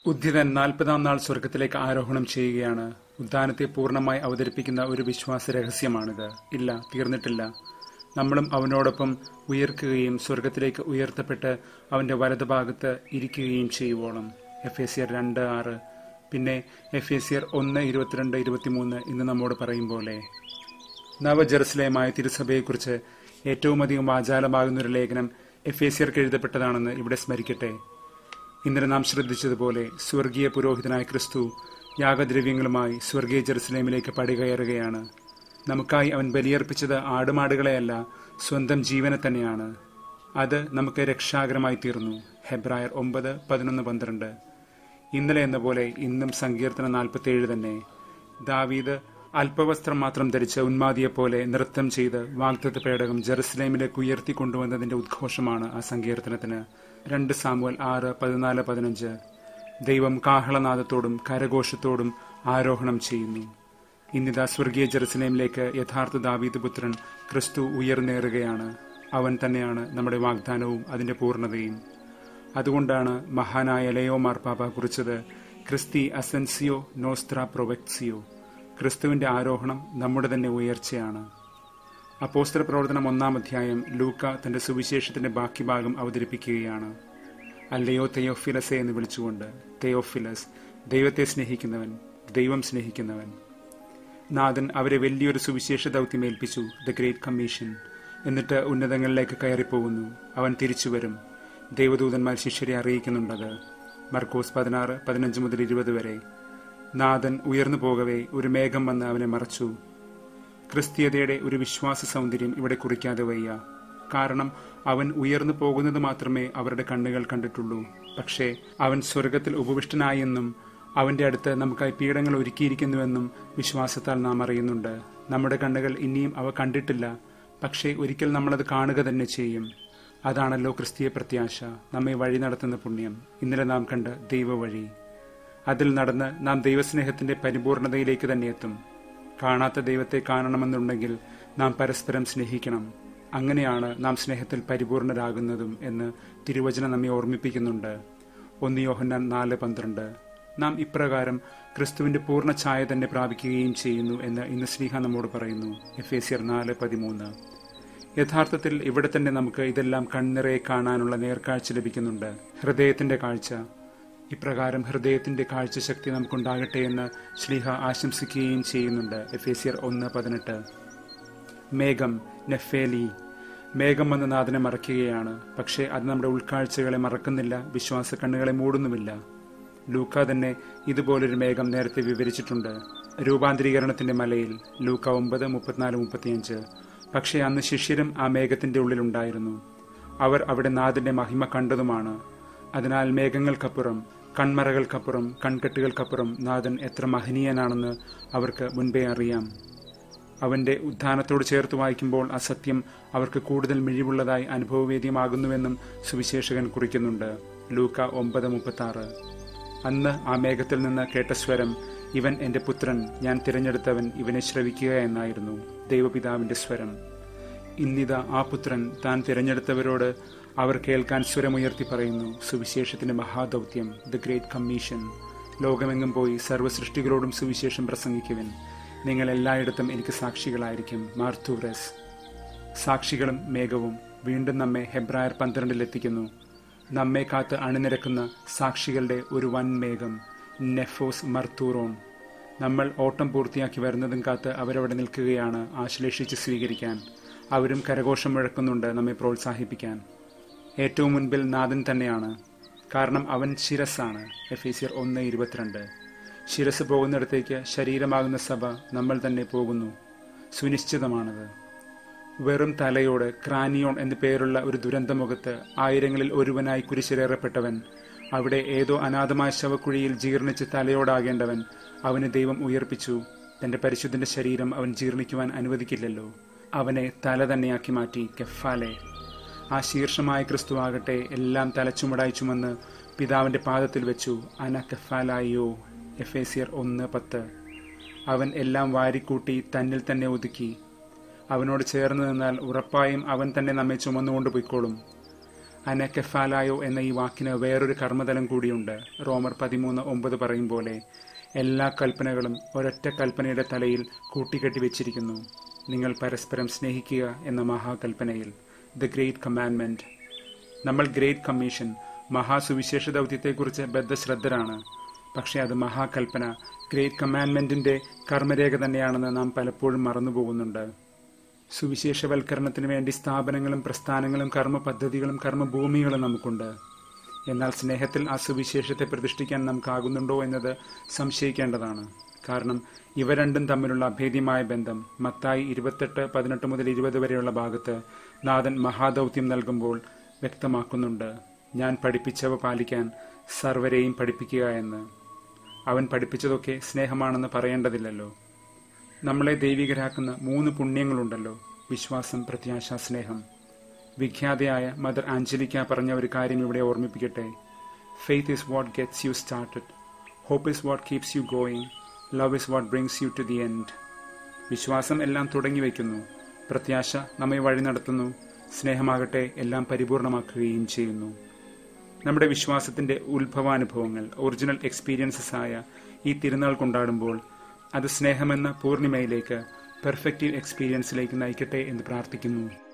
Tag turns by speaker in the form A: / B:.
A: ഉദ്ധിതൻ നാൽപ്പതാം നാൾ സ്വർഗത്തിലേക്ക് ആരോഹണം ചെയ്യുകയാണ് ഉദ്ധാനത്തെ പൂർണ്ണമായി അവതരിപ്പിക്കുന്ന ഒരു വിശ്വാസ രഹസ്യമാണിത് ഇല്ല തീർന്നിട്ടില്ല നമ്മളും അവനോടൊപ്പം ഉയർക്കുകയും സ്വർഗത്തിലേക്ക് ഉയർത്തപ്പെട്ട് അവന്റെ വലതുഭാഗത്ത് ഇരിക്കുകയും ചെയ്യുവോളം എഫ് എ സിയർ രണ്ട് ആറ് പിന്നെ എഫ് എ സിയർ ഒന്ന് ഇരുപത്തിരണ്ട് ഇരുപത്തിമൂന്ന് ഇന്ന് നമ്മോട് പറയും പോലെ നവജെറുസലേമായ തിരുസഭയെക്കുറിച്ച് ഏറ്റവും അധികം വാചാലമാകുന്ന ഒരു ലേഖനം എഫ് എ സിയർക്ക് എഴുതപ്പെട്ടതാണെന്ന് ഇവിടെ സ്മരിക്കട്ടെ ഇന്നലെ നാം ശ്രദ്ധിച്ചതുപോലെ സ്വർഗീയ പുരോഹിതനായ ക്രിസ്തു യാഗദ്രവ്യങ്ങളുമായി സ്വർഗീയ ജെറുസലേമിലേക്ക് പടികയറുകയാണ് നമുക്കായി അവൻ ബലിയർപ്പിച്ചത് ആടുമാടുകളെയല്ല സ്വന്തം ജീവനെ തന്നെയാണ് അത് നമുക്ക് രക്ഷാകരമായി തീർന്നു ഹെബ്രായർ ഒമ്പത് പതിനൊന്ന് പന്ത്രണ്ട് ഇന്നലെ എന്ന പോലെ ഇന്നും സങ്കീർത്തന നാൽപ്പത്തിയേഴ് തന്നെ ദാവീദ് അല്പവസ്ത്രം മാത്രം ധരിച്ച ഉന്മാദിയെപ്പോലെ നൃത്തം ചെയ്ത് വാഗ്ദത്ത പേടകം ജെറുസലേമിലേക്ക് ഉയർത്തി കൊണ്ടുവന്നതിന്റെ ഉദ്ഘോഷമാണ് ആ സങ്കീർത്തനത്തിന് രണ്ട് സാമുവൽ ആറ് പതിനാല് പതിനഞ്ച് ദൈവം കാഹളനാദത്തോടും കരഘോഷത്തോടും ആരോഹണം ചെയ്യുന്നു ഇന്നിതാ സ്വർഗീയ ജെറുസലേമിലേക്ക് യഥാർത്ഥ ദാവീദ് പുത്രൻ ക്രിസ്തു ഉയർന്നേറുകയാണ് അവൻ തന്നെയാണ് നമ്മുടെ വാഗ്ദാനവും അതിന്റെ പൂർണ്ണതയും അതുകൊണ്ടാണ് മഹാനായ ലയോ മാർപ്പാപ്പ കുറിച്ചത് ക്രിസ്തി അസെൻസിയോ നോസ്ത്ര പ്രൊവെക്സിയോ ക്രിസ്തുവിന്റെ ആരോഹണം നമ്മുടെ തന്നെ ഉയർച്ചയാണ് അപ്പോസ്തല പ്രവർത്തനം ഒന്നാം അധ്യായം ലൂക്ക തന്റെ സുവിശേഷത്തിന്റെ ബാക്കി ഭാഗം അവതരിപ്പിക്കുകയാണ് അല്ലയോ തെയോഫിലസെ എന്ന് വിളിച്ചുകൊണ്ട് തെയോഫിലസ് ദൈവത്തെ സ്നേഹിക്കുന്നവൻ ദൈവം സ്നേഹിക്കുന്നവൻ നാഥൻ അവരെ വലിയൊരു സുവിശേഷ ദൗത്യം ഏൽപ്പിച്ചു ദ ഗ്രേറ്റ് കമ്മീഷൻ എന്നിട്ട് ഉന്നതങ്ങളിലേക്ക് കയറിപ്പോകുന്നു അവൻ തിരിച്ചു വരും ദൈവദൂതന്മാർ ശിഷ്യരെ അറിയിക്കുന്നുണ്ടത് മർക്കോസ് പതിനാറ് പതിനഞ്ച് മുതൽ ഇരുപത് വരെ നാഥൻ ഉയർന്നു പോകവേ ഒരു മേഘം വന്ന് അവനെ മറച്ചു ക്രിസ്തീയതയുടെ ഒരു വിശ്വാസ സൗന്ദര്യം ഇവിടെ കുറിക്കാതെ വയ്യ കാരണം അവൻ ഉയർന്നു പോകുന്നത് മാത്രമേ അവരുടെ കണ്ണുകൾ കണ്ടിട്ടുള്ളൂ പക്ഷേ അവൻ സ്വർഗത്തിൽ ഉപവിഷ്ടനായെന്നും അവന്റെ അടുത്ത് നമുക്കായി പീഠങ്ങൾ ഒരുക്കിയിരിക്കുന്നുവെന്നും വിശ്വാസത്താൽ നാം അറിയുന്നുണ്ട് നമ്മുടെ കണ്ണുകൾ ഇനിയും അവ കണ്ടിട്ടില്ല പക്ഷേ ഒരിക്കൽ നമ്മളത് കാണുക തന്നെ ചെയ്യും അതാണല്ലോ ക്രിസ്തീയ പ്രത്യാശ നമ്മെ വഴി നടത്തുന്ന പുണ്യം ഇന്നലെ നാം കണ്ട ദൈവവഴി അതിൽ നടന്ന് നാം ദൈവസ്നേഹത്തിന്റെ പരിപൂർണതയിലേക്ക് തന്നെ എത്തും കാണാത്ത ദൈവത്തെ കാണണമെന്നുണ്ടെങ്കിൽ നാം പരസ്പരം സ്നേഹിക്കണം അങ്ങനെയാണ് നാം സ്നേഹത്തിൽ പരിപൂർണരാകുന്നതും എന്ന് തിരുവചനം നമ്മെ ഓർമ്മിപ്പിക്കുന്നുണ്ട് ഒന്ന് യോഹന്നാൻ നാല് പന്ത്രണ്ട് നാം ഇപ്രകാരം ക്രിസ്തുവിന്റെ പൂർണ്ണ ഛായ തന്നെ പ്രാപിക്കുകയും ചെയ്യുന്നു എന്ന് ഇന്ന് സ്നേഹ നമ്മോട് പറയുന്നു എഫ് എ സിയർ നാല് പതിമൂന്ന് യഥാർത്ഥത്തിൽ ഇവിടെ തന്നെ നമുക്ക് ഇതെല്ലാം കണ്ണിറയെ കാണാനുള്ള നേർക്കാഴ്ച ലഭിക്കുന്നുണ്ട് ഹൃദയത്തിന്റെ കാഴ്ച ഇപ്രകാരം ഹൃദയത്തിന്റെ കാഴ്ചശക്തി നമുക്കുണ്ടാകട്ടെ എന്ന് ശ്ലീഹ ആശംസിക്കുകയും ചെയ്യുന്നുണ്ട് എഫ് എ സിയർ ഒന്ന് പതിനെട്ട് മേഘം നെഫേലി മേഘം വന്ന് നാഥനെ മറയ്ക്കുകയാണ് പക്ഷേ അത് നമ്മുടെ ഉൾക്കാഴ്ചകളെ മറക്കുന്നില്ല വിശ്വാസ കണ്ണുകളെ മൂടുന്നുമില്ല ലൂക്ക തന്നെ ഇതുപോലൊരു മേഘം നേരത്തെ വിവരിച്ചിട്ടുണ്ട് രൂപാന്തരീകരണത്തിന്റെ മലയിൽ ലൂക്ക ഒമ്പത് മുപ്പത്തിനാല് മുപ്പത്തിയഞ്ച് പക്ഷേ അന്ന് ശിഷ്യരും ആ മേഘത്തിന്റെ ഉള്ളിലുണ്ടായിരുന്നു അവർ അവിടെ നാഥന്റെ മഹിമ കണ്ടതുമാണ് അതിനാൽ മേഘങ്ങൾക്കപ്പുറം കൺമറകൾക്കപ്പുറം കൺകെട്ടുകൾക്കപ്പുറം നാഥൻ എത്ര മഹനീയനാണെന്ന് അവർക്ക് മുൻപേ അറിയാം അവന്റെ ഉദ്ധാനത്തോട് ചേർത്ത് വായിക്കുമ്പോൾ ആ സത്യം അവർക്ക് കൂടുതൽ മിഴിവുള്ളതായി അനുഭവവേദ്യമാകുന്നുവെന്നും സുവിശേഷകൻ കുറിക്കുന്നുണ്ട് ലൂക്ക ഒമ്പത് മുപ്പത്തി ആറ് അന്ന് ആ മേഘത്തിൽ നിന്ന് കേട്ട സ്വരം ഇവൻ എന്റെ പുത്രൻ ഞാൻ തിരഞ്ഞെടുത്തവൻ ഇവനെ ശ്രവിക്കുക എന്നായിരുന്നു ദൈവപിതാവിന്റെ സ്വരം ഇന്നിത ആ പുത്രൻ താൻ തിരഞ്ഞെടുത്തവരോട് അവർ കേൾക്കാൻ സ്വരമുയർത്തി പറയുന്നു സുവിശേഷത്തിന്റെ മഹാദൗത്യം ദ ഗ്രേറ്റ് കമ്മീഷൻ ലോകമെങ്ങും പോയി സർവ്വസൃഷ്ടികളോടും സുവിശേഷം പ്രസംഗിക്കുവിൻ നിങ്ങൾ എല്ലായിടത്തും എനിക്ക് സാക്ഷികളായിരിക്കും മാർത്തൂറസ് സാക്ഷികളും മേഘവും വീണ്ടും നമ്മെ ഹെബ്രായർ പന്ത്രണ്ടിലെത്തിക്കുന്നു നമ്മെ കാത്ത് അണിനിരക്കുന്ന സാക്ഷികളുടെ ഒരു വൻ മേഘം നെഫോസ് മർത്തൂറോൺ നമ്മൾ ഓട്ടം പൂർത്തിയാക്കി വരുന്നതും കാത്ത് അവരവിടെ നിൽക്കുകയാണ് ആശ്ലേഷിച്ച് സ്വീകരിക്കാൻ അവരും കരഘോഷം മുഴക്കുന്നുണ്ട് നമ്മെ പ്രോത്സാഹിപ്പിക്കാൻ ഏറ്റവും മുൻപിൽ നാഥൻ തന്നെയാണ് കാരണം അവൻ ശിരസാണ് എഫീസിയർ ഒന്ന് ഇരുപത്തിരണ്ട് ശിരസ് പോകുന്നിടത്തേക്ക് ശരീരമാകുന്ന സഭ നമ്മൾ തന്നെ പോകുന്നു സുനിശ്ചിതമാണത് വെറും തലയോട് ക്രാനിയോൺ എന്നു പേരുള്ള ഒരു ദുരന്തമുഖത്ത് ആയിരങ്ങളിൽ ഒരുവനായി കുരിശിലേറപ്പെട്ടവൻ അവിടെ ഏതോ അനാഥമായ ശവക്കുഴിയിൽ ജീർണിച്ച് തലയോടാകേണ്ടവൻ അവന് ദൈവം ഉയർപ്പിച്ചു തന്റെ പരിശുദ്ധന്റെ ശരീരം അവൻ ജീർണിക്കുവാൻ അനുവദിക്കില്ലല്ലോ അവനെ തല തന്നെയാക്കി മാറ്റി കെഫാലെ ആ ശീർഷമായ ക്രിസ്തുവാകട്ടെ എല്ലാം തലച്ചുമടായി ചുമന്ന് പിതാവിന്റെ പാദത്തിൽ വെച്ചു അന കെഫാലായോ എഫേസിയർ ഒന്ന് പത്ത് അവൻ എല്ലാം വാരിക്കൂട്ടി തന്നിൽ തന്നെ ഒതുക്കി അവനോട് ചേർന്ന് നിന്നാൽ ഉറപ്പായും അവൻ തന്നെ നമ്മെ ചുമന്നുകൊണ്ട് പൊയ്ക്കോളും അനക്കെഫാലായോ എന്ന ഈ വാക്കിന് വേറൊരു കർമ്മതലം കൂടിയുണ്ട് റോമർ പതിമൂന്ന് ഒമ്പത് പറയും പോലെ എല്ലാ കൽപ്പനകളും ഒരൊറ്റ കൽപ്പനയുടെ തലയിൽ കൂട്ടിക്കെട്ടി വെച്ചിരിക്കുന്നു നിങ്ങൾ പരസ്പരം സ്നേഹിക്കുക എന്ന മഹാകൽപ്പനയിൽ ദ ഗ്രേറ്റ് കമാൻഡ്മെന്റ് നമ്മൾ ഗ്രേറ്റ് കമ്മീഷൻ മഹാസുവിശേഷ ദൗത്യത്തെക്കുറിച്ച് ബദ്ധശ്രദ്ധരാണ് പക്ഷേ അത് മഹാകൽപ്പന ഗ്രേറ്റ് കമാൻഡ്മെന്റിന്റെ കർമ്മരേഖ തന്നെയാണെന്ന് നാം പലപ്പോഴും മറന്നുപോകുന്നുണ്ട് സുവിശേഷവൽക്കരണത്തിന് വേണ്ടി സ്ഥാപനങ്ങളും പ്രസ്ഥാനങ്ങളും കർമ്മ പദ്ധതികളും കർമ്മഭൂമികളും നമുക്കുണ്ട് എന്നാൽ സ്നേഹത്തിൽ ആ സുവിശേഷത്തെ പ്രതിഷ്ഠിക്കാൻ നമുക്കാകുന്നുണ്ടോ എന്നത് സംശയിക്കേണ്ടതാണ് കാരണം ഇവ രണ്ടും തമ്മിലുള്ള അഭേദ്യമായ ബന്ധം മത്തായി ഇരുപത്തെട്ട് പതിനെട്ട് മുതൽ ഇരുപത് വരെയുള്ള ഭാഗത്ത് നാഥൻ മഹാദൗത്യം നൽകുമ്പോൾ വ്യക്തമാക്കുന്നുണ്ട് ഞാൻ പഠിപ്പിച്ചവ പാലിക്കാൻ സർവരെയും പഠിപ്പിക്കുക എന്ന് അവൻ പഠിപ്പിച്ചതൊക്കെ സ്നേഹമാണെന്ന് പറയേണ്ടതില്ലല്ലോ നമ്മളെ ദൈവികരാക്കുന്ന മൂന്ന് പുണ്യങ്ങളുണ്ടല്ലോ വിശ്വാസം പ്രത്യാശ സ്നേഹം വിഖ്യാതയായ മദർ ആഞ്ചലിക്ക പറഞ്ഞ ഒരു കാര്യം ഇവിടെ ഓർമ്മിപ്പിക്കട്ടെ faith is what gets you started hope is what keeps you going love is what brings you to the end വിശ്വാസം എല്ലാം തുടങ്ങി വയ്ക്കുന്നു പ്രത്യാശ നമ്മെ വഴി നടത്തുന്നു സ്നേഹമാകട്ടെ എല്ലാം പരിപൂർണമാക്കുകയും ചെയ്യുന്നു നമ്മുടെ വിശ്വാസത്തിന്റെ ഉത്ഭവാനുഭവങ്ങൾ ഒറിജിനൽ എക്സ്പീരിയൻസസ് ആയ ഈ തിരുനാൾ കൊണ്ടാടുമ്പോൾ അത് സ്നേഹമെന്ന പൂർണിമയിലേക്ക് പെർഫെക്റ്റീവ് എക്സ്പീരിയൻസിലേക്ക് നയിക്കട്ടെ എന്ന് പ്രാർത്ഥിക്കുന്നു